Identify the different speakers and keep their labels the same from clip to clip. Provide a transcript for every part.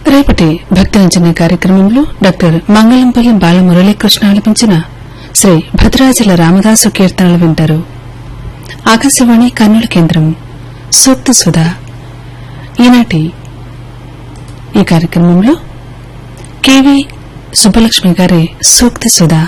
Speaker 1: రేపటి భక్తాంజలి కార్యక్రమంలో డాక్టర్ మంగళంపల్లి బాలమురళీకృష్ణ ఆలపించిన శ్రీ భద్రాచల రామదాసు కీర్తనలు వింటారు ఆకాశవాణి కర్నూలు కేంద్రం సూక్తి సుధా ఈనాటి ఈ కార్యక్రమంలో కెవి సుబ్బలక్ష్మి గారి సూక్తి సుధా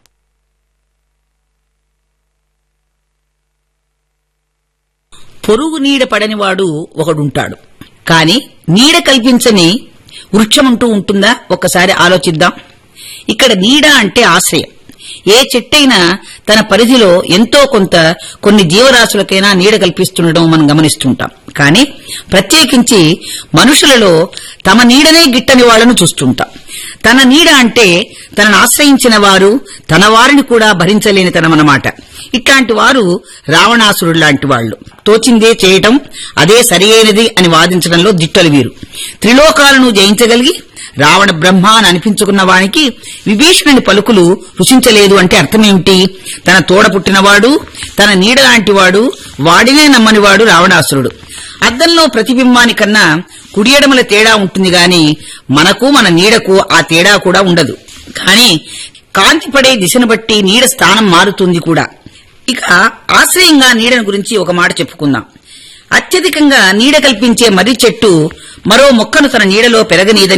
Speaker 2: పొరుగు నీడ పడనివాడు ఒకడుంటాడు కాని నీడ కల్పించని వృక్షమంటూ ఉంటుందా ఒక్కసారి ఆలోచిద్దాం ఇక్కడ నీడ అంటే ఆశ్రయం ఏ చెట్టైనా తన పరిధిలో ఎంతో కొంత కొన్ని జీవరాశులకైనా నీడ కల్పిస్తుండడం మనం గమనిస్తుంటాం కానీ ప్రత్యేకించి మనుషులలో తమ నీడనే గిట్టని వాళ్లను చూస్తుంటాం తన నీడ అంటే తనను ఆశ్రయించిన వారు తన వారిని కూడా భరించలేని తనమన్నమాట ఇట్లాంటి వారు రావణాసురుడు లాంటి వాళ్లు తోచిందే చేయటం అదే సరియైనది అని వాదించడంలో దిట్టలు వీరు త్రిలోకాలను జయించగలిగి రావణ బ్రహ్మ అని అనిపించుకున్న వానికి విభీషణుని పలుకులు రుచించలేదు అంటే అర్థమేమిటి తన తోడ పుట్టినవాడు తన నీడ లాంటివాడు వాడినే నమ్మనివాడు రావణాసురుడు అద్దంలో ప్రతిబింబానికన్నా కుడియడమల తేడా ఉంటుంది గాని మనకు మన నీడకు ఆ తేడా కూడా ఉండదు కాని కాంతి పడే దిశను బట్టి నీడ స్థానం మారుతుంది కూడా ఇక ఆశ్రయంగా నీడను గురించి ఒక మాట చెప్పుకుందాం అత్యధికంగా నీడ కల్పించే మర్రి చెట్టు మరో మొక్కను తన నీడలో పెరగనీదని